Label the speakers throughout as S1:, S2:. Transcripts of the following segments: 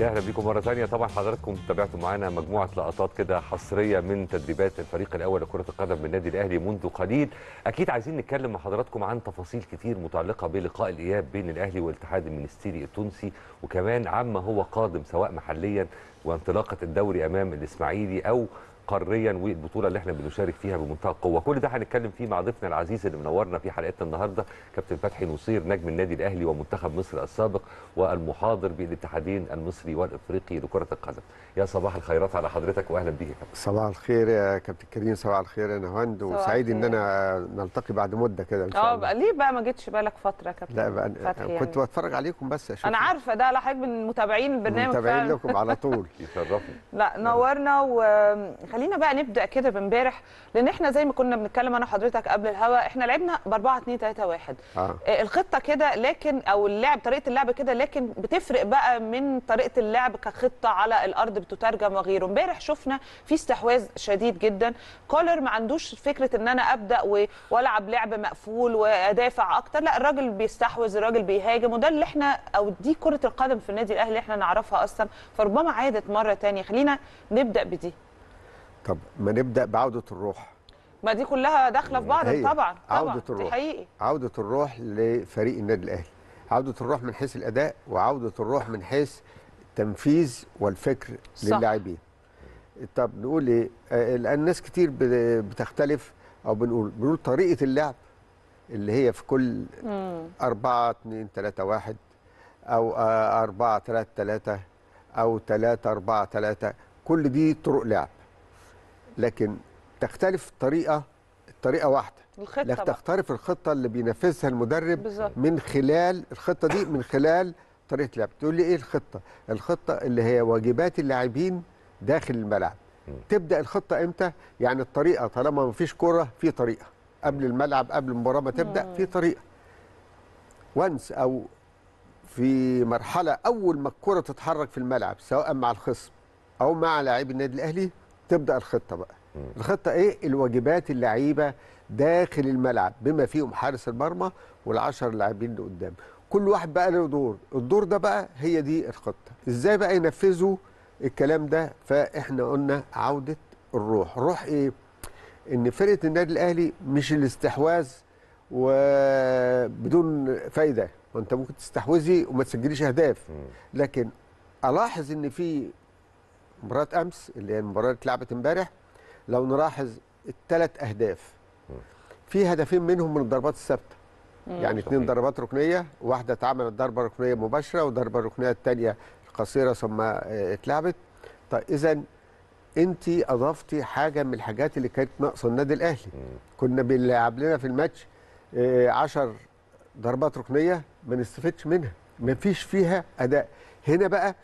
S1: يا اهلا بيكم مره ثانيه طبعا حضراتكم تابعتوا معانا مجموعه لقطات كده حصريه من تدريبات الفريق الاول لكره القدم بالنادي الاهلي منذ قليل اكيد عايزين نتكلم مع حضراتكم عن تفاصيل كتير متعلقه بلقاء الاياب بين الاهلي والاتحاد المنستيري التونسي وكمان عما هو قادم سواء محليا وانطلاقه الدوري امام الاسماعيلي او قاريا والبطوله اللي احنا بنشارك فيها بمنتهى القوه كل ده هنتكلم فيه مع ضيفنا العزيز اللي منورنا في حلقتنا النهارده كابتن فتحي نصير نجم النادي الاهلي ومنتخب مصر السابق والمحاضر بالاتحادين المصري والافريقي لكره القدم يا صباح الخيرات على حضرتك واهلا بيك يا كابتن
S2: صباح الخير يا كابتن كريم صباح الخير يا نهاوند
S3: صباح
S2: وسعيد ان
S3: الخير.
S2: انا نلتقي بعد مده كده ان شاء
S3: اه
S2: الله
S3: بقى ليه بقى ما جيتش بالك فتره يا كابتن
S2: لا بقى
S3: فتحي
S2: كنت
S3: يعني.
S2: بتفرج عليكم بس اشوف
S3: انا عارفه ده لحضرتك من متابعين البرنامج
S2: متابعين
S3: فعلا.
S2: لكم على طول
S1: يشرفني
S3: لا نورنا وخلينا بقى نبدا كده بامبارح لان احنا زي ما كنا بنتكلم انا وحضرتك قبل الهوا احنا لعبنا ب 4 2 3 1
S2: اه
S3: آه، الخطه كده لكن او اللعب طريقه اللعب كده لكن بتفرق بقى من طريقه اللعب كخطه على الارض بتترجم وغيره امبارح شفنا في استحواذ شديد جدا كولر ما عندوش فكره ان انا ابدا و- والعب لعب مقفول وادافع اكتر لا الراجل بيستحوذ الراجل بيهاجم وده اللي احنا او دي كره القدم في النادي الاهلي اللي احنا نعرفها اصلا فربما عادت مره تانية خلينا نبدا بدي
S2: طب ما نبدا بعوده الروح
S3: ما دي كلها داخله في بعض
S2: هي
S3: طبعا طبعا
S2: عودة
S3: دي
S2: الروح.
S3: حقيقي
S2: عوده الروح لفريق النادي الاهلي عوده الروح من حيث الاداء وعوده الروح من حيث التنفيذ والفكر
S3: صح.
S2: للاعبين طب نقول ايه آه، لان ناس كتير ب- بتختلف او بنقول بنقول طريقه اللعب اللي هي في كل
S3: مم.
S2: أربعة اتنين تلاتة واحد أو آه، أربعة تلاتة تلاتة أو تلاتة أربعة تلاتة كل دي طرق لعب لكن تختلف الطريقة الطريقة واحدة
S3: الخطه
S2: لكن
S3: بقى
S2: تختلف الخطة اللي بينفذها المدرب
S3: بالظبط
S2: من خلال الخطة دي من خلال طريقة لعب تقول لي إيه الخطة الخطة اللي هي واجبات اللاعبين داخل الملعب
S1: مم.
S2: تبدأ الخطة إمتى يعني الطريقة طالما ما فيش كرة في طريقة قبل الملعب قبل المباراة ما تبدأ
S3: مم.
S2: في طريقة وانس او في مرحله اول ما الكره تتحرك في الملعب سواء مع الخصم او مع لاعبي النادي الاهلي تبدا الخطه بقى
S1: مم.
S2: الخطه ايه الواجبات اللعيبه داخل الملعب بما فيهم حارس المرمى والعشر لاعبين اللي قدام كل واحد بقى له دور الدور ده بقى هي دي الخطه ازاي بقى ينفذوا الكلام ده فاحنا قلنا عوده الروح الروح ايه ان فرقه النادي الاهلي مش الاستحواذ وبدون فايده وانت ممكن تستحوذي وما تسجليش اهداف
S1: مم.
S2: لكن الاحظ ان في مباراه امس اللي هي المباراه اللي اتلعبت امبارح لو نلاحظ الثلاث اهداف
S1: مم.
S2: في هدفين منهم من الضربات الثابته يعني اثنين
S1: صحيح.
S2: ضربات ركنيه واحده اتعملت ضربه ركنيه مباشره والضربه الركنيه الثانيه قصيره ثم آه، اتلعبت طيب اذا انت اضفتي حاجه من الحاجات اللي كانت ناقصه النادي الاهلي
S1: مم.
S2: كنا بنلعب لنا في الماتش 10 ضربات ركنيه ما نستفدش منها ما فيش فيها اداء هنا بقى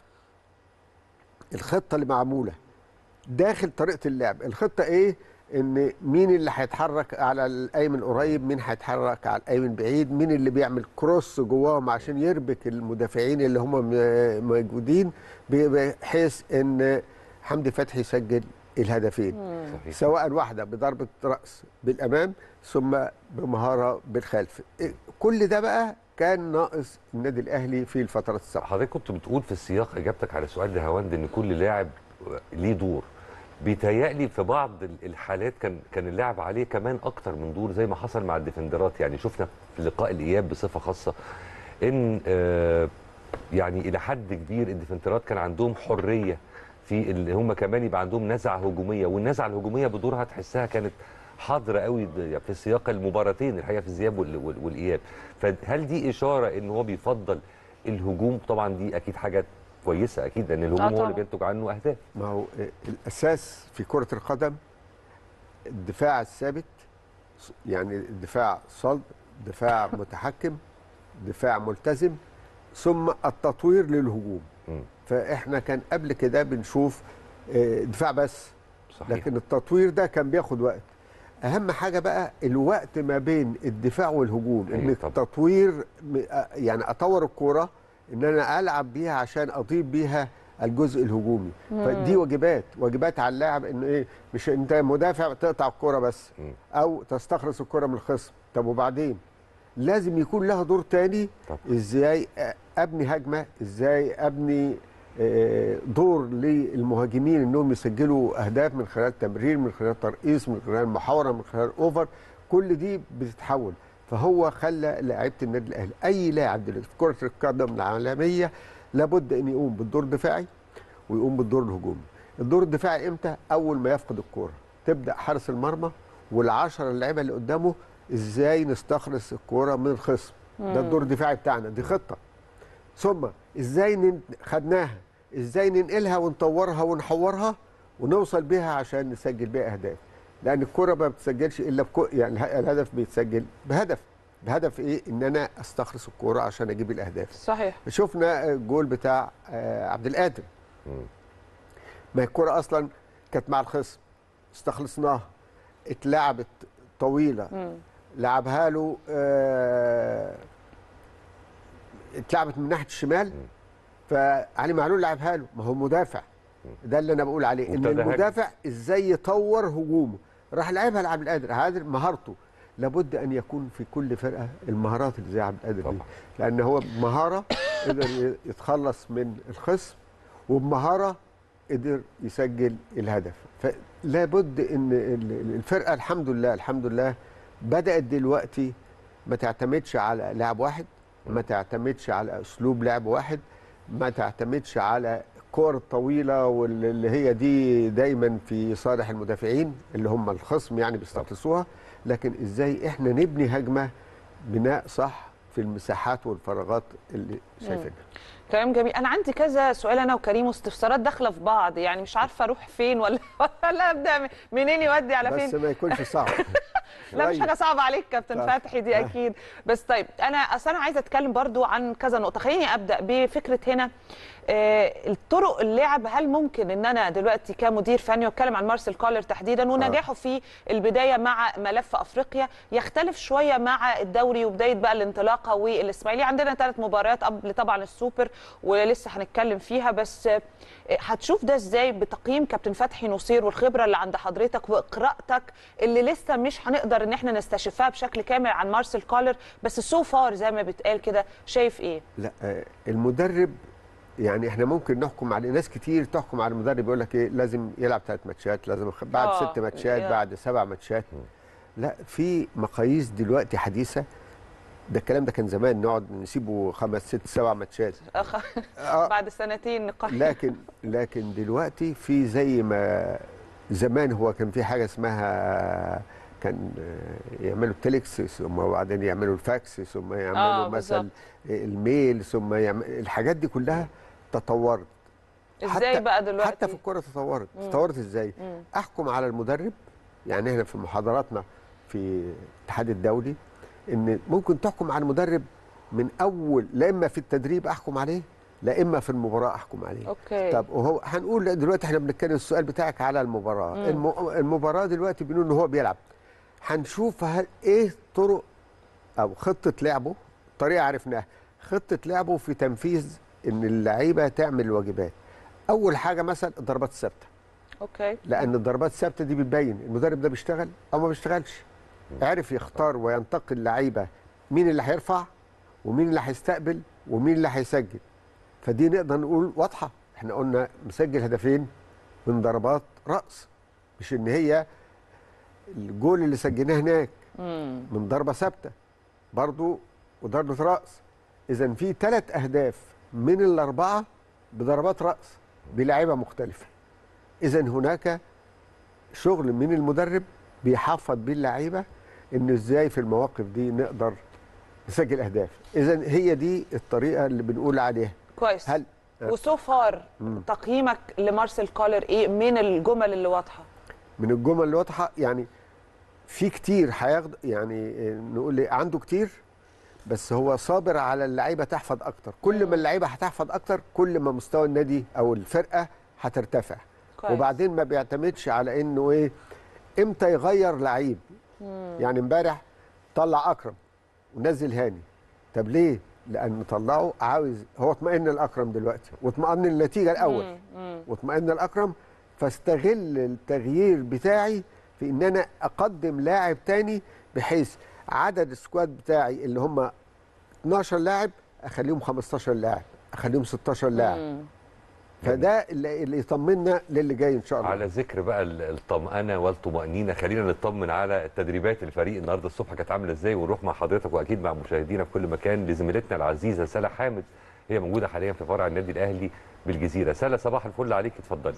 S2: الخطه اللي معموله داخل طريقه اللعب الخطه ايه ان مين اللي هيتحرك على الايمن قريب مين هيتحرك على الايمن بعيد مين اللي بيعمل كروس جواهم عشان يربك المدافعين اللي هم م- موجودين بحيث ان حمدي فتحي يسجل الهدفين
S1: صحيح
S2: سواء واحده بضربه راس بالامام ثم بمهاره بالخلف إيه، كل ده بقى كان ناقص النادي الاهلي في الفترات السابقه
S1: حضرتك كنت بتقول في السياق اجابتك على سؤال لهواند ان كل لاعب ليه دور بيتهيألي في بعض ال- الحالات كان كان اللعب عليه كمان اكتر من دور زي ما حصل مع الديفندرات يعني شفنا في لقاء الاياب بصفه خاصه ان آه، يعني الى حد كبير الديفندرات كان عندهم حريه في اللي هم كمان يبقى عندهم نزعه هجوميه والنزعه الهجوميه بدورها تحسها كانت حاضره قوي د- في سياق المباراتين الحقيقه في الذهاب وال- وال- والاياب فهل دي اشاره ان هو بيفضل الهجوم طبعا دي اكيد حاجه كويسه اكيد لان الهجوم هو
S3: طبعاً.
S1: اللي بينتج عنه اهداف
S2: ما هو آه، الاساس في كره القدم الدفاع الثابت يعني الدفاع صلب دفاع متحكم دفاع ملتزم ثم التطوير للهجوم
S1: مم.
S2: فاحنا كان قبل كده بنشوف آه، دفاع بس
S1: صحيح
S2: لكن التطوير ده كان بياخد وقت اهم حاجه بقى الوقت ما بين الدفاع والهجوم
S1: أيوة
S2: ان
S1: طبعا.
S2: التطوير م- آه، يعني اطور الكوره ان انا العب بيها عشان اضيف بيها الجزء الهجومي فدي واجبات واجبات على اللاعب ان ايه مش انت مدافع تقطع الكوره بس
S1: مم.
S2: او تستخلص الكوره من الخصم طب وبعدين لازم يكون لها دور تاني
S1: طبعا.
S2: ازاي ابني هجمه ازاي ابني آه، دور للمهاجمين انهم يسجلوا اهداف من خلال تمرير من خلال ترقيص من خلال محاوره من خلال اوفر كل دي بتتحول فهو خلى لعيبه النادي الاهلي اي لاعب دلوقتي في كره القدم العالميه لابد ان يقوم بالدور الدفاعي ويقوم بالدور الهجومي الدور الدفاعي امتى اول ما يفقد الكوره تبدا حارس المرمى والعشرة اللعيبه اللي قدامه ازاي نستخلص الكوره من الخصم ده الدور الدفاعي بتاعنا دي خطه ثم ازاي نن... خدناها ازاي ننقلها ونطورها ونحورها ونوصل بيها عشان نسجل بيها اهداف لان الكره ما بتسجلش الا بكو... يعني اله- الهدف بيتسجل بهدف بهدف ايه ان انا استخلص الكوره عشان اجيب الاهداف
S3: صحيح
S2: شفنا الجول بتاع آه، عبد القادر ما هي الكرة اصلا كانت مع الخصم استخلصناها اتلعبت طويله لعبها له آه، اتلعبت من ناحيه الشمال فعلي معلول لعبها له ما هو مدافع ده اللي انا بقول عليه ان
S1: مبتدأ هجم.
S2: المدافع ازاي يطور هجومه راح لعبها لعبد القادر هذا مهارته لابد ان يكون في كل فرقه المهارات اللي زي عبد القادر دي
S1: طبعا.
S2: لان هو بمهاره قدر يتخلص من الخصم وبمهاره قدر يسجل الهدف فلا بد ان ال- الفرقه الحمد لله الحمد لله بدات دلوقتي ما تعتمدش على لاعب واحد ما تعتمدش على اسلوب لعب واحد ما تعتمدش على الكور الطويله واللي هي دي دايما في صالح المدافعين اللي هم الخصم يعني بيستخلصوها لكن ازاي احنا نبني هجمه بناء صح في المساحات والفراغات اللي شايفينها
S3: كلام جميل انا عندي كذا سؤال انا وكريم واستفسارات داخله في بعض يعني مش عارفه اروح فين ولا ولا ابدا منين يودي على
S2: بس
S3: فين
S2: ما يكونش صعب
S3: لا مش
S2: شوية.
S3: حاجه صعبه عليك كابتن
S2: طيب.
S3: فتحي دي اكيد بس طيب انا اصل انا عايزه اتكلم برضو عن كذا نقطه خليني ابدا بفكره هنا آه، الطرق اللعب هل ممكن ان انا دلوقتي كمدير فني واتكلم عن مارسيل كولر تحديدا ونجاحه في البدايه مع ملف افريقيا يختلف شويه مع الدوري وبدايه بقى الانطلاقه والاسماعيلي عندنا ثلاث مباريات قبل طبعا السوبر ولسه هنتكلم فيها بس آه، هتشوف ده ازاي بتقييم كابتن فتحي نصير والخبره اللي عند حضرتك وقراءتك اللي لسه مش هنقدر ان احنا نستشفها بشكل كامل عن مارسيل كولر بس سو فار زي ما بيتقال كده شايف ايه؟
S2: لا آه، المدرب يعني احنا ممكن نحكم على ناس كتير تحكم على المدرب يقول لك ايه لازم يلعب ثلاث ماتشات لازم يخ- بعد
S3: آه،
S2: ست ماتشات
S3: يا.
S2: بعد سبع ماتشات لا في مقاييس دلوقتي حديثه ده الكلام ده كان زمان نقعد نسيبه خمس ست سبع ماتشات
S3: أخ...
S2: آه.
S3: بعد سنتين نقيم
S2: لكن لكن دلوقتي في زي ما زمان هو كان في حاجه اسمها كان آه، يعملوا التليكس ثم بعدين يعملوا الفاكس ثم يعملوا
S3: آه،
S2: مثلا
S3: بالظبط.
S2: الميل ثم يعمل الحاجات دي كلها تطورت
S3: ازاي
S2: حتى-
S3: بقى دلوقتي؟
S2: حتى في الكوره تطورت تطورت ازاي احكم على المدرب يعني احنا في محاضراتنا في الاتحاد الدولي ان ممكن تحكم على المدرب من اول لا اما في التدريب احكم عليه لا اما في المباراه احكم عليه
S3: اوكي
S2: طب وهو هنقول لا، دلوقتي احنا بنتكلم السؤال بتاعك على المباراه الم... المباراه دلوقتي بنقول ان هو بيلعب هنشوف هل ايه طرق او خطه لعبه طريقه عرفناها خطه لعبه في تنفيذ ان اللعيبه تعمل الواجبات اول حاجه مثلا الضربات الثابته
S3: اوكي
S2: لان الضربات الثابته دي بتبين المدرب ده بيشتغل او ما بيشتغلش عرف يختار وينتقي اللعيبه مين اللي هيرفع ومين اللي هيستقبل ومين اللي هيسجل فدي نقدر نقول واضحه احنا قلنا مسجل هدفين من ضربات راس مش ان هي الجول اللي سجلناه هناك
S3: مم.
S2: من ضربه ثابته برضو وضربه راس اذا في ثلاث اهداف من الاربعه بضربات راس بلاعيبه مختلفه اذا هناك شغل من المدرب بيحفظ بيه اللعيبه ان ازاي في المواقف دي نقدر نسجل اهداف اذا هي دي الطريقه اللي بنقول عليها
S3: كويس
S2: هل
S3: وسو فار تقييمك لمارسيل كولر ايه من الجمل اللي واضحه؟
S2: من الجمل اللي واضحه يعني في كتير هياخد يعني نقول إيه، عنده كتير بس هو صابر على اللعيبه تحفظ اكتر كل ما اللعيبه هتحفظ اكتر كل ما مستوى النادي او الفرقه هترتفع
S3: كويس.
S2: وبعدين ما بيعتمدش على انه ايه امتى يغير لعيب يعني امبارح طلع اكرم ونزل هاني طب ليه لان طلعه عاوز هو اطمئن الاكرم دلوقتي واطمئن النتيجه الاول واطمئن الاكرم فاستغل التغيير بتاعي في ان انا اقدم لاعب تاني بحيث عدد السكواد بتاعي اللي هم 12 لاعب اخليهم 15 لاعب اخليهم 16 لاعب فده اللي, اللي يطمنا للي جاي ان شاء الله
S1: على ذكر بقى ال- الطمأنة والطمأنينة خلينا نطمن على التدريبات الفريق النهارده الصبح كانت عاملة ازاي ونروح مع حضرتك واكيد مع مشاهدينا في كل مكان لزميلتنا العزيزة سلا حامد هي موجودة حاليا في فرع النادي الأهلي بالجزيرة سلا صباح الفل عليك اتفضلي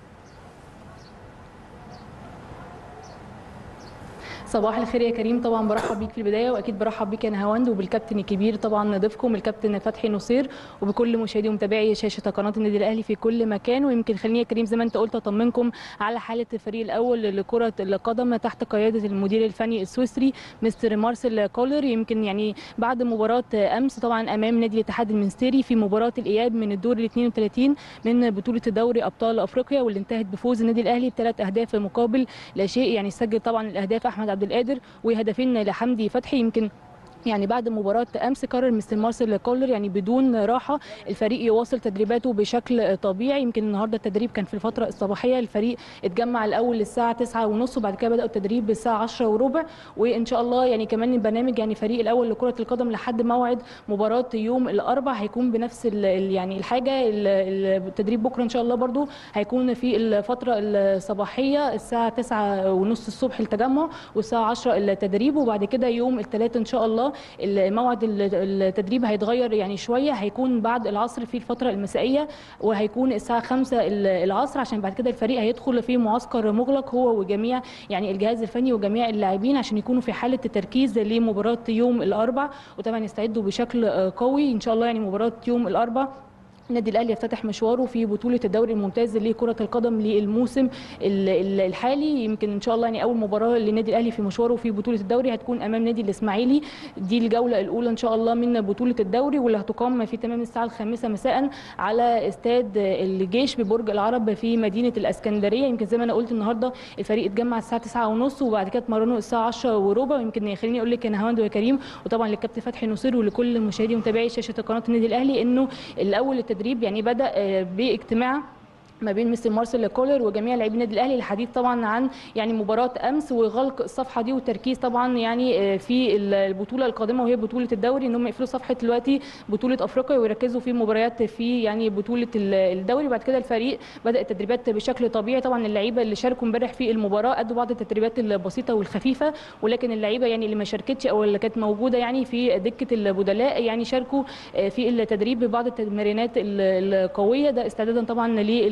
S4: صباح الخير يا كريم طبعا برحب بيك في البدايه واكيد برحب بيك يا نهاوند وبالكابتن الكبير طبعا ضيفكم الكابتن فتحي نصير وبكل مشاهدي ومتابعي شاشه قناه النادي الاهلي في كل مكان ويمكن خليني يا كريم زي ما انت قلت اطمنكم على حاله الفريق الاول لكره القدم تحت قياده المدير الفني السويسري مستر مارسيل كولر يمكن يعني بعد مباراه امس طبعا امام نادي الاتحاد المنستيري في مباراه الاياب من الدور ال 32 من بطوله دوري ابطال افريقيا واللي انتهت بفوز النادي الاهلي بثلاث اهداف مقابل لا شيء يعني سجل طبعا الاهداف احمد عبد القادر وهدفين لحمدي فتحي يمكن يعني بعد مباراة أمس قرر مستر مارسيل كولر يعني بدون راحة الفريق يواصل تدريباته بشكل طبيعي يمكن النهارده التدريب كان في الفترة الصباحية الفريق اتجمع الأول الساعة 9 ونص وبعد كده بدأوا التدريب الساعة 10 وربع وإن شاء الله يعني كمان البرنامج يعني فريق الأول لكرة القدم لحد موعد مباراة يوم الأربع هيكون بنفس ال ال- يعني الحاجة ال- ال- التدريب بكرة إن شاء الله برضو هيكون في الفترة الصباحية الساعة 9 ونص الصبح التجمع والساعة 10 التدريب وبعد كده يوم الثلاث إن شاء الله الموعد التدريب هيتغير يعني شويه هيكون بعد العصر في الفتره المسائيه وهيكون الساعه 5 العصر عشان بعد كده الفريق هيدخل في معسكر مغلق هو وجميع يعني الجهاز الفني وجميع اللاعبين عشان يكونوا في حاله تركيز لمباراه يوم الاربع وطبعا يستعدوا بشكل قوي ان شاء الله يعني مباراه يوم الاربع النادي الاهلي يفتتح مشواره في بطوله الدوري الممتاز لكره القدم للموسم ال- ال- الحالي يمكن ان شاء الله يعني اول مباراه للنادي الاهلي في مشواره في بطوله الدوري هتكون امام نادي الاسماعيلي دي الجوله الاولى ان شاء الله من بطوله الدوري واللي هتقام في تمام الساعه الخامسه مساء على استاد الجيش ببرج العرب في مدينه الاسكندريه يمكن زي ما انا قلت النهارده الفريق اتجمع الساعه 9:30 وبعد كده اتمرنوا الساعه 10 وربع ويمكن خليني اقول لك يا نهاوند ويا كريم وطبعا للكابتن فتحي نصير ولكل مشاهدي ومتابعي شاشه قناه النادي الاهلي انه الاول التدريب يعني بدا آه، باجتماع ما بين مستر مارسيل كولر وجميع لاعبي النادي الاهلي الحديث طبعا عن يعني مباراه امس وغلق الصفحه دي والتركيز طبعا يعني آه، في البطوله القادمه وهي بطوله الدوري ان هم يقفلوا صفحه دلوقتي بطوله افريقيا ويركزوا في مباريات في يعني بطوله ال- الدوري بعد كده الفريق بدا التدريبات بشكل طبيعي طبعا اللعيبه اللي شاركوا امبارح في المباراه ادوا بعض التدريبات البسيطه والخفيفه ولكن اللعيبه يعني اللي ما شاركتش او اللي كانت موجوده يعني في دكه البدلاء يعني شاركوا آه، في التدريب ببعض التمرينات ال- القويه ده استعدادا طبعا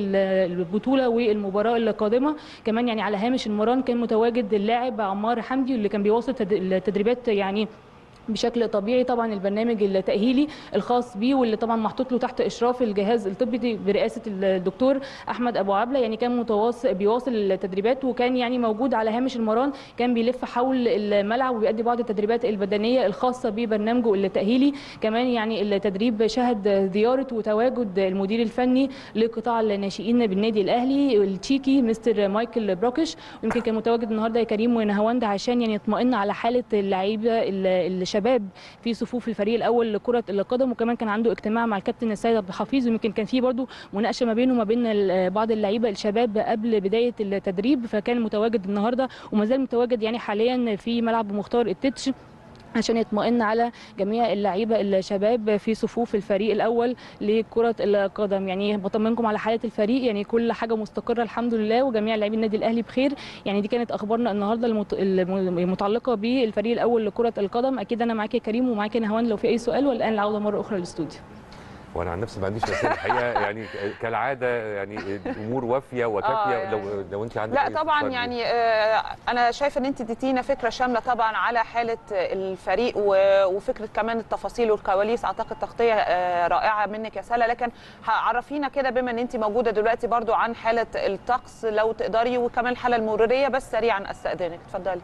S4: للبطوله والمباراه القادمه كمان يعني على هامش المران كان متواجد اللاعب عمار حمدي اللي كان بيواصل تد- التدريبات يعني بشكل طبيعي طبعا البرنامج التاهيلي الخاص بيه واللي طبعا محطوط له تحت اشراف الجهاز الطبي دي برئاسه الدكتور احمد ابو عبله يعني كان متواصل بيواصل التدريبات وكان يعني موجود على هامش المران كان بيلف حول الملعب وبيأدي بعض التدريبات البدنيه الخاصه ببرنامجه التاهيلي كمان يعني التدريب شهد زياره وتواجد المدير الفني لقطاع الناشئين بالنادي الاهلي التشيكي مستر مايكل بروكش ويمكن كان متواجد النهارده يا كريم ونهاوند عشان يعني يطمئن على حاله اللعيبه ال- الشباب في صفوف الفريق الاول لكره القدم وكمان كان عنده اجتماع مع الكابتن السيد عبد الحفيظ ويمكن كان في برضو مناقشه ما بينه وما بين ال- بعض اللعيبه الشباب قبل بدايه التدريب فكان متواجد النهارده وما زال متواجد يعني حاليا في ملعب مختار التتش عشان يطمئن على جميع اللعيبه الشباب في صفوف الفريق الاول لكره القدم يعني بطمنكم على حاله الفريق يعني كل حاجه مستقره الحمد لله وجميع لاعبي النادي الاهلي بخير يعني دي كانت اخبارنا النهارده المت- المتعلقه بالفريق الاول لكره القدم اكيد انا معاك يا كريم ومعاك يا نهوان لو في اي سؤال والان العوده مره اخرى للاستوديو
S1: وانا عن نفسي ما عنديش اسئله الحقيقه يعني كالعاده يعني الامور وافيه وكافيه
S3: آه، يعني.
S1: لو لو انت عندك
S3: لا
S1: أي
S3: طبعا
S1: استفسار
S3: يعني آه، انا شايفه ان انت اديتينا فكره شامله طبعا على حاله الفريق و- وفكره كمان التفاصيل والكواليس اعتقد تغطيه آه، رائعه منك يا سلا لكن عرفينا كده بما ان انت موجوده دلوقتي برضو عن حاله الطقس لو تقدري وكمان الحاله المروريه بس سريعا استاذنك اتفضلي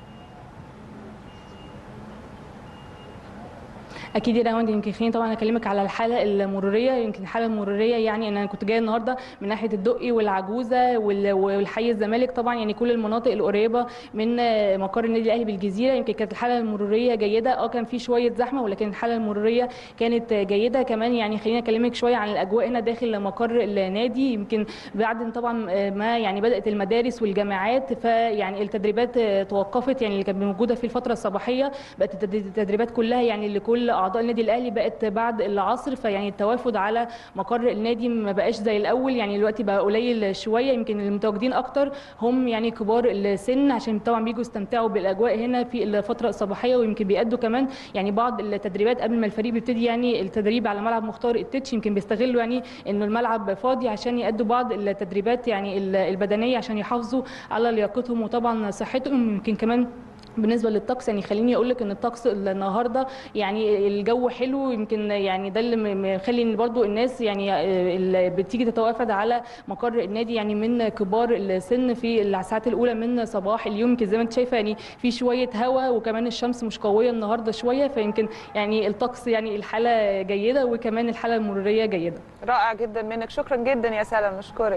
S4: اكيد يا رهوان يمكن خليني طبعا اكلمك على الحاله المروريه يمكن الحاله المروريه يعني انا كنت جايه النهارده من ناحيه الدقي والعجوزه وال- والحي الزمالك طبعا يعني كل المناطق القريبه من مقر النادي الاهلي بالجزيره يمكن كانت الحاله المروريه جيده اه كان في شويه زحمه ولكن الحاله المروريه كانت جيده كمان يعني خليني اكلمك شويه عن الاجواء هنا داخل مقر النادي يمكن بعد طبعا ما يعني بدات المدارس والجامعات فيعني التدريبات توقفت يعني اللي كانت موجوده في الفتره الصباحيه بقت التد- التدريبات كلها يعني لكل اعضاء النادي الاهلي بقت بعد العصر فيعني التوافد على مقر النادي ما بقاش زي الاول يعني دلوقتي بقى قليل شويه يمكن المتواجدين اكتر هم يعني كبار السن عشان طبعا بيجوا يستمتعوا بالاجواء هنا في الفتره الصباحيه ويمكن بيأدوا كمان يعني بعض التدريبات قبل ما الفريق بيبتدي يعني التدريب على ملعب مختار التتش يمكن بيستغلوا يعني انه الملعب فاضي عشان يأدوا بعض التدريبات يعني البدنيه عشان يحافظوا على لياقتهم وطبعا صحتهم يمكن كمان بالنسبه للطقس يعني خليني اقول لك ان الطقس النهارده يعني الجو حلو يمكن يعني ده اللي مخلي ان برضو الناس يعني اللي بتيجي تتوافد على مقر النادي يعني من كبار السن في الساعات الاولى من صباح اليوم يمكن زي ما انت شايفه يعني في شويه هواء وكمان الشمس مش قويه النهارده شويه فيمكن يعني الطقس يعني الحاله جيده وكمان الحاله المروريه جيده
S3: رائع جدا منك شكرا جدا يا سلام نشكرك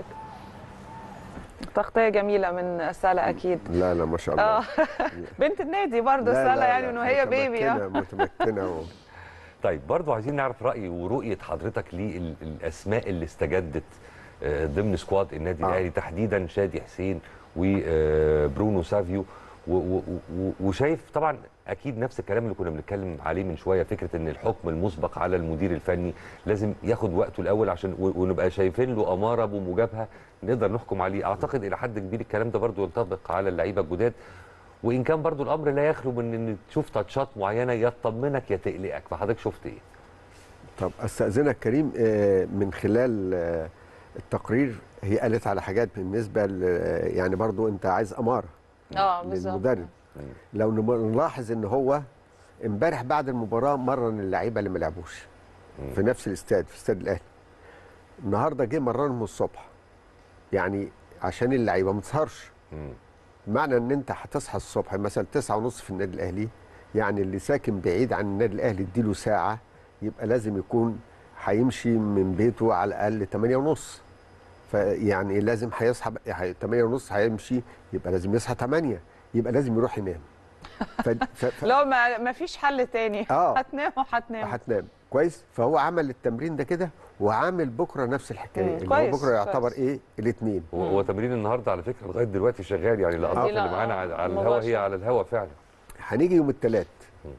S3: تغطيه جميله من سلا اكيد
S2: لا لا ما شاء الله
S3: اه بنت النادي برضه
S2: لا،
S3: سلا
S2: لا،
S3: يعني
S2: لا،
S3: من وهي بيبي
S2: متمكنه
S3: اه
S2: متمكنه و...
S1: طيب برضو عايزين نعرف راي ورؤيه حضرتك للاسماء اللي استجدت آه، ضمن سكواد النادي
S2: آه.
S1: الاهلي تحديدا شادي حسين وبرونو سافيو و- و- و- وشايف طبعا اكيد نفس الكلام اللي كنا بنتكلم عليه من شويه فكره ان الحكم المسبق على المدير الفني لازم ياخد وقته الاول عشان و- ونبقى شايفين له اماره بمجابهه نقدر نحكم عليه اعتقد الى حد كبير الكلام ده برضو ينطبق على اللعيبه الجداد وان كان برضو الامر لا يخلو من ان تشوف تاتشات معينه يا تطمنك يا تقلقك فحضرتك شفت ايه
S2: طب استاذنك كريم آه، من خلال آه، التقرير هي قالت على حاجات بالنسبه ل- يعني برضو انت عايز اماره
S3: اه بالظبط
S2: للمدرب لو نم- نلاحظ ان هو امبارح بعد المباراه مرن اللعيبه اللي ما لعبوش في نفس الاستاد في استاد الاهلي النهارده جه مرنهم الصبح يعني عشان اللعيبه ما تسهرش
S1: مم.
S2: معنى ان انت هتصحى الصبح مثلا تسعة ونص في النادي الاهلي يعني اللي ساكن بعيد عن النادي الاهلي اديله ساعه يبقى لازم يكون هيمشي من بيته على الاقل 8 ونص فيعني لازم هيصحى بقى- 8 ونص هيمشي يبقى لازم يصحى 8 يبقى لازم يروح ينام ف... ف... ف...
S3: لو ما ما فيش حل تاني
S2: آه.
S3: هتنام وهتنام
S2: هتنام كويس فهو عمل التمرين ده كده وعامل بكره نفس الحكايه
S3: مم.
S2: اللي
S3: كويس،
S2: هو بكره يعتبر
S3: كويس.
S2: ايه الاثنين
S1: هو هو تمرين النهارده على فكره لغايه دلوقتي شغال يعني اللقطات
S3: دي
S1: اللي
S3: لا-
S1: معانا على على
S3: مباشرة.
S1: الهوا هي على الهوا فعلا
S2: هنيجي يوم الثلاث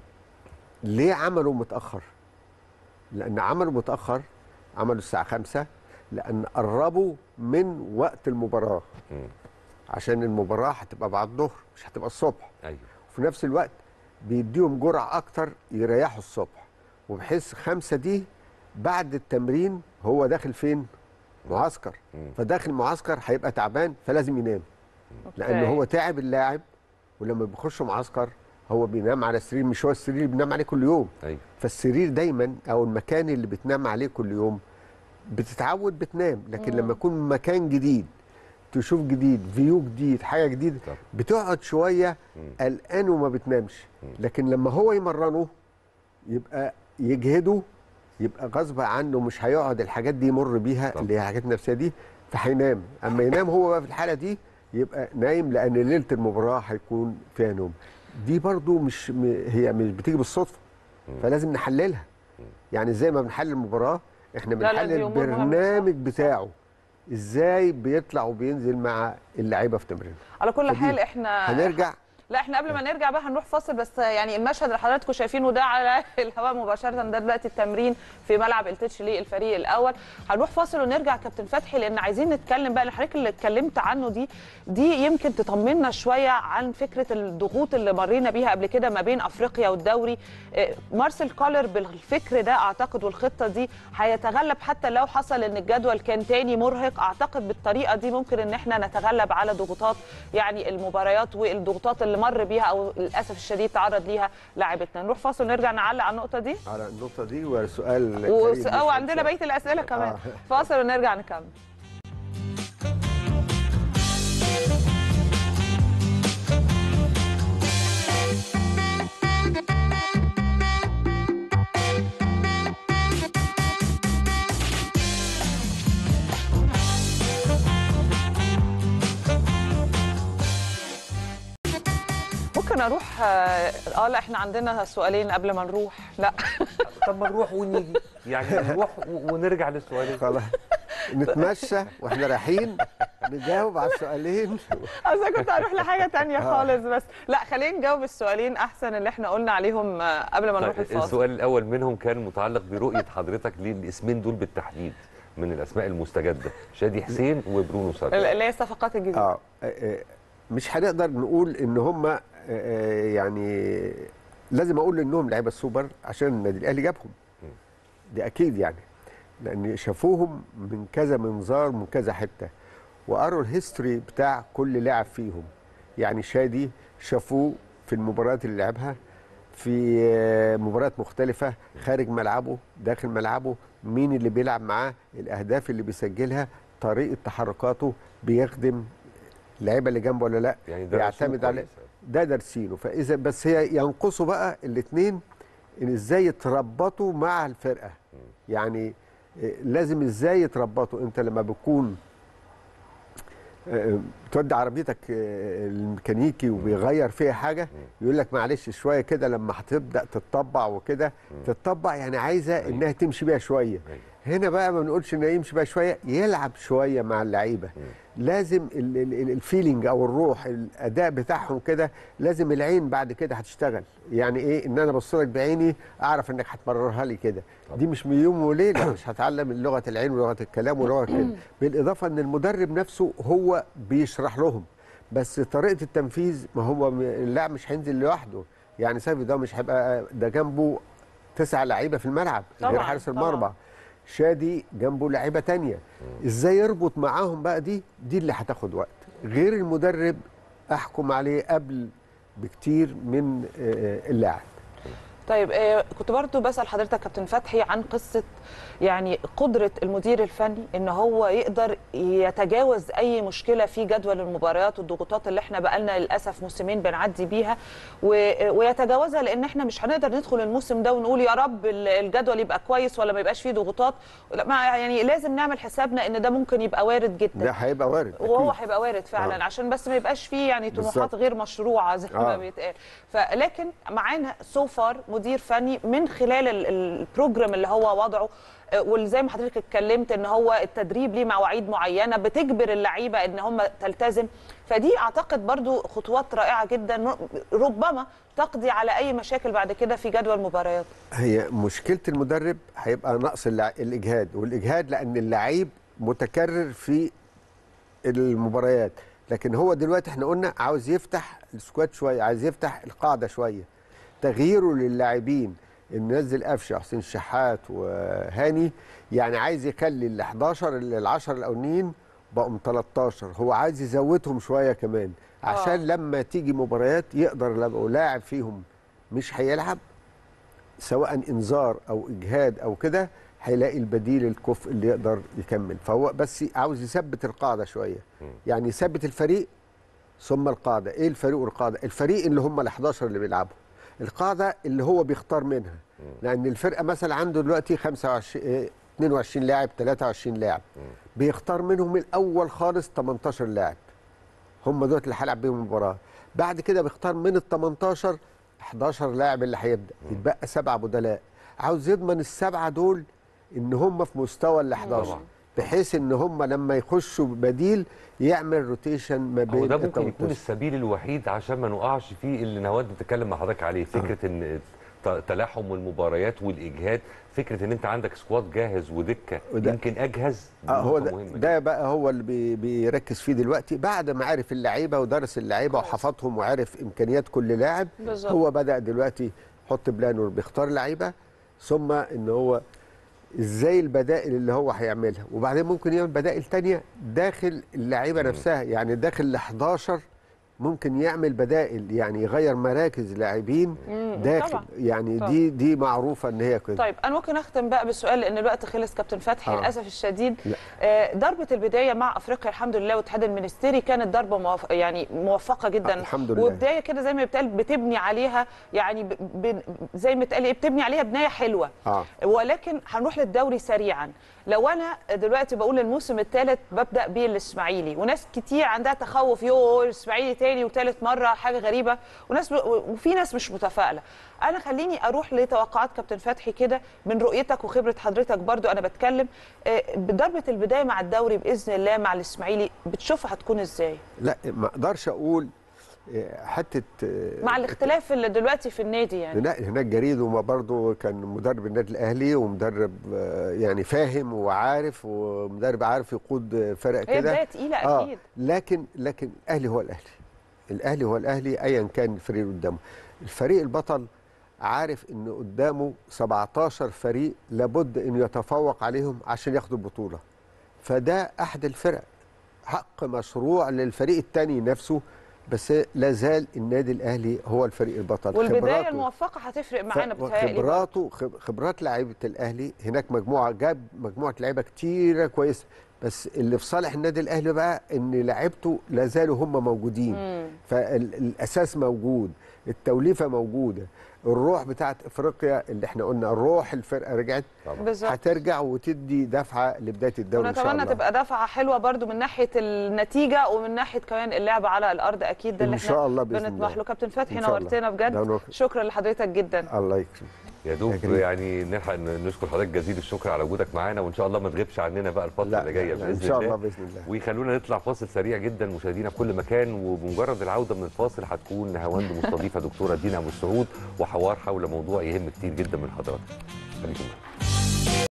S2: ليه عملوا متاخر لان عملوا متاخر عملوا الساعه خمسة لان قربوا من وقت المباراه
S1: مم.
S2: عشان المباراه هتبقى بعد الظهر مش هتبقى الصبح
S1: ايوه
S2: وفي نفس الوقت بيديهم جرعه اكتر يريحوا الصبح وبحيث خمسة دي بعد التمرين هو داخل فين معسكر
S1: مم.
S2: فداخل معسكر هيبقى تعبان فلازم ينام لان
S3: أوكي.
S2: هو تعب اللاعب ولما بيخش معسكر هو بينام على السرير مش هو السرير اللي بينام عليه كل يوم
S1: ايوه
S2: فالسرير دايما او المكان اللي بتنام عليه كل يوم بتتعود بتنام لكن لما يكون مكان جديد تشوف جديد فيو جديد حاجه جديده
S1: طب.
S2: بتقعد شويه
S1: مم.
S2: قلقان وما بتنامش لكن لما هو يمرنه يبقى يجهده يبقى غصب عنه مش هيقعد الحاجات دي يمر بيها
S1: طب.
S2: اللي هي الحاجات النفسيه دي فهينام اما ينام هو بقى في الحاله دي يبقى نايم لان ليله المباراه هيكون فيها نوم دي برضو مش م- هي مش بتيجي بالصدفه فلازم نحللها يعني زي ما بنحلل المباراه احنا
S3: لا، لا،
S2: بنحلل
S3: دي أمور مهمة،
S2: البرنامج
S3: صح، صح.
S2: بتاعه ازاي بيطلع وبينزل مع اللعيبه في تمرين
S3: على كل
S2: فدي
S3: حال احنا
S2: هنرجع
S3: لا احنا قبل ما نرجع بقى هنروح فاصل بس يعني المشهد اللي حضراتكم شايفينه ده على الهواء مباشره ده دلوقتي التمرين في ملعب التتش للفريق الاول هنروح فاصل ونرجع كابتن فتحي لان عايزين نتكلم بقى الحضرتك اللي اتكلمت عنه دي دي يمكن تطمنا شويه عن فكره الضغوط اللي مرينا بيها قبل كده ما بين افريقيا والدوري اه، مارسيل كولر بالفكر ده اعتقد والخطه دي هيتغلب حتى لو حصل ان الجدول كان تاني مرهق اعتقد بالطريقه دي ممكن ان احنا نتغلب على ضغوطات يعني المباريات والضغوطات اللي مر بيها او للاسف الشديد تعرض ليها لاعبتنا نروح فاصل ونرجع نعلق على النقطه دي
S2: على النقطه دي وسؤال
S3: وس-
S2: كريم
S3: او
S2: مش
S3: عندنا
S2: هنساه.
S3: بقيه الاسئله كمان
S2: آه.
S3: فاصل ونرجع نكمل ممكن اروح اه آه، لا احنا عندنا سؤالين قبل ما نروح لا
S1: طب ما نروح ونيجي يعني نروح و- ونرجع للسؤال
S2: خلاص نتمشى واحنا رايحين نجاوب على السؤالين
S3: اصل أنا كنت هروح لحاجه تانية خالص بس لا خلينا نجاوب السؤالين احسن اللي احنا قلنا عليهم آه، قبل ما نروح
S1: طيب
S3: الفاصل
S1: السؤال الاول منهم كان متعلق برؤيه حضرتك للاسمين دول بالتحديد من الاسماء المستجده شادي حسين وبرونو ساريو
S3: اللي هي الصفقات الجديده
S2: اه آه، مش هنقدر نقول ان هم يعني لازم اقول انهم لعيبه السوبر عشان النادي الاهلي جابهم دي اكيد يعني لان شافوهم من كذا منظار من كذا حته وقروا الهيستوري بتاع كل لاعب فيهم يعني شادي شافوه في المباريات اللي لعبها في آه، مباريات مختلفة خارج ملعبه داخل ملعبه مين اللي بيلعب معاه الأهداف اللي بيسجلها طريقة تحركاته بيخدم اللعيبة اللي جنبه ولا لا
S1: يعني ده
S2: بيعتمد
S1: رسوم
S2: على
S1: كويسة.
S2: ده دارسينه فاذا بس هي ينقصوا بقى الاثنين ان ازاي يتربطوا مع الفرقه يعني آه، لازم ازاي يتربطوا انت لما بتكون آه، بتودي عربيتك آه، الميكانيكي وبيغير فيها حاجه يقول لك معلش شويه كده لما هتبدا تتطبع وكده تتطبع يعني عايزه انها تمشي بيها شويه
S1: أيوة.
S2: هنا بقى ما بنقولش انه يمشي بقى شويه يلعب شويه مع اللعيبه لازم ال- ال- ال- الفيلينج او الروح الاداء بتاعهم كده لازم العين بعد كده هتشتغل يعني ايه ان انا ابص لك بعيني اعرف انك هتمررها لي كده دي مش من يوم وليله مش هتعلم لغه العين ولغه الكلام ولغه كده بالاضافه ان المدرب نفسه هو بيشرح لهم بس طريقه التنفيذ ما هو م- اللاعب مش هينزل لوحده يعني سيفي ده مش هيبقى ده جنبه تسع لعيبه في الملعب غير
S3: طبعاً،
S2: حارس
S3: طبعاً.
S2: المرمى شادي جنبه لعيبه تانية ازاي يربط معاهم بقى دي دي اللي هتاخد وقت غير المدرب احكم عليه قبل بكتير من آه، اللاعب
S3: طيب آه، كنت برضو بسأل حضرتك كابتن فتحي عن قصة يعني قدرة المدير الفني ان هو يقدر يتجاوز اي مشكلة في جدول المباريات والضغوطات اللي احنا بقالنا للأسف موسمين بنعدي بيها و- ويتجاوزها لان احنا مش هنقدر ندخل الموسم ده ونقول يا رب ال- الجدول يبقى كويس ولا ما يبقاش فيه ضغوطات لا، ما يعني لازم نعمل حسابنا ان ده ممكن يبقى وارد جدا
S2: ده هيبقى وارد
S3: وهو
S2: أكيد.
S3: هيبقى وارد فعلا
S2: آه.
S3: آه. عشان بس ما يبقاش فيه يعني طموحات
S2: بالظبط.
S3: غير مشروعه زي ما
S2: آه.
S3: بيتقال فلكن معانا سو فار مدير فني من خلال ال- ال- البروجرام اللي هو وضعه آه، واللي زي ما حضرتك اتكلمت ان هو التدريب ليه مواعيد معينه بتجبر اللعيبه ان هم تلتزم فدي اعتقد برضو خطوات رائعه جدا ربما تقضي على اي مشاكل بعد كده في جدول المباريات
S2: هي مشكله المدرب هيبقى نقص اللع... الاجهاد والاجهاد لان اللعيب متكرر في المباريات لكن هو دلوقتي احنا قلنا عاوز يفتح السكواد شويه عايز يفتح القاعده شويه تغييره للاعبين ان نزل قفشه حسين الشحات وهاني يعني عايز يخلي ال 11 ال 10 الاولانيين بقوا 13 هو عايز يزودهم شويه كمان عشان
S3: آه.
S2: لما تيجي مباريات يقدر لو لاعب فيهم مش هيلعب سواء انذار او اجهاد او كده هيلاقي البديل الكفء اللي يقدر يكمل فهو بس عاوز يثبت القاعده شويه يعني يثبت الفريق ثم القاعده ايه الفريق والقاعده الفريق اللي هم ال 11 اللي بيلعبوا القاعده اللي هو بيختار منها لان الفرقه مثلا عنده دلوقتي 25 إيه، 22 لاعب 23 لاعب بيختار منهم الاول خالص 18 لاعب هم دول اللي هيلعب بيهم المباراه بعد كده بيختار من ال 18 11 لاعب اللي هيبدا يتبقى سبعه بدلاء عاوز يضمن السبعه دول ان هم في مستوى ال 11
S1: طبعاً.
S2: بحيث ان هم لما يخشوا بديل يعمل روتيشن ما بين
S1: هو ده
S2: ال
S1: ممكن يكون
S2: 18.
S1: السبيل الوحيد عشان ما نقعش فيه اللي نواد بتتكلم مع حضرتك عليه فكره ان ت- تلاحم المباريات والاجهاد فكره ان انت عندك سكواد جاهز ودكه
S2: وده-
S1: يمكن اجهز دي
S2: اه هو
S1: نقطة
S2: ده,
S1: مهمة
S2: ده بقى هو اللي بي بيركز فيه دلوقتي بعد ما عرف اللعيبه ودرس اللعيبه وحفظهم وعرف امكانيات كل لاعب
S3: بالظبط.
S2: هو بدا دلوقتي يحط بلان بيختار لعيبه ثم ان هو ازاي البدائل اللي هو هيعملها وبعدين ممكن يعمل بدائل تانية داخل اللعيبه نفسها يعني داخل ال 11 ممكن يعمل بدائل يعني يغير مراكز لاعبين
S3: مم،
S2: داخل
S3: طبعاً.
S2: يعني
S3: طبعاً.
S2: دي دي معروفه ان هي كده
S3: طيب انا ممكن اختم بقى بالسؤال لان الوقت خلص كابتن فتحي
S2: آه.
S3: للاسف الشديد
S2: لا.
S3: آه، ضربه البدايه مع افريقيا الحمد لله والاتحاد المنستيري كانت ضربه موف... يعني موفقه جدا
S2: آه، الحمد لله.
S3: وبدايه كده زي ما بيتقال بتبني عليها يعني ب... ب... زي ما اتقال ايه بتبني عليها بنايه حلوه
S2: اه
S3: ولكن هنروح للدوري سريعا لو انا دلوقتي بقول الموسم الثالث ببدا بيه الاسماعيلي وناس كتير عندها تخوف يو الاسماعيلي وتاني وتالت مره حاجه غريبه وناس ب... وفي ناس مش متفائله انا خليني اروح لتوقعات كابتن فتحي كده من رؤيتك وخبره حضرتك برضو انا بتكلم آه، بضربه البدايه مع الدوري باذن الله مع الاسماعيلي بتشوفها هتكون ازاي
S2: لا ما اقدرش اقول آه، حته آه،
S3: مع الاختلاف اللي دلوقتي في النادي يعني
S2: لا هناك جريد وما برضه كان مدرب النادي الاهلي ومدرب آه، يعني فاهم وعارف ومدرب عارف يقود فرق
S3: هي
S2: كده
S3: بدايه تقيله
S2: آه
S3: اكيد
S2: لكن لكن الاهلي هو الاهلي الاهلي هو الاهلي ايا كان الفريق اللي قدامه الفريق البطل عارف ان قدامه 17 فريق لابد انه يتفوق عليهم عشان ياخدوا البطوله فده احد الفرق حق مشروع للفريق الثاني نفسه بس لا زال النادي الاهلي هو الفريق البطل
S3: والبدايه
S2: خبراته-
S3: الموفقه هتفرق معانا
S2: ف-
S3: بتهيألي برضو.
S2: خبراته خب- خبرات لعيبه الاهلي هناك مجموعه جاب مجموعه لعيبه كتيره كويسه بس اللي في صالح النادي الاهلي بقى ان لعيبته لا زالوا هم موجودين
S3: مم.
S2: فالاساس موجود التوليفه موجوده الروح بتاعت افريقيا اللي احنا قلنا الروح الفرقه رجعت
S1: طبعا
S3: بالظبط
S2: هترجع وتدي دفعه لبدايه الدوري ان شاء
S3: ونتمنى
S2: الله
S3: تبقى دفعه حلوه برضو من ناحيه النتيجه ومن ناحيه كمان اللعب على الارض اكيد ده اللي
S2: إن
S3: احنا
S2: شاء الله بإذن
S3: بنطمح
S2: الله.
S3: له كابتن فتحي
S2: إن شاء الله.
S3: نورتنا
S2: ده
S3: بجد
S2: نور.
S3: شكرا لحضرتك جدا
S2: الله يكرمك
S1: يا دوب
S2: يا كريم.
S1: يعني نلحق ن- نشكر حضرتك جزيل الشكر على وجودك معانا وان شاء الله ما تغيبش عننا بقى الفتره
S2: لا
S1: اللي جايه
S2: لا،
S1: باذن
S2: ان شاء الله
S1: الله
S2: باذن الله
S1: ويخلونا نطلع فاصل سريع جدا مشاهدينا في كل مكان وبمجرد العوده من الفاصل هتكون هواند مستضيفه دكتوره دينا ابو السعود وحوار حول موضوع يهم كتير جدا من حضراتكم خليكم معانا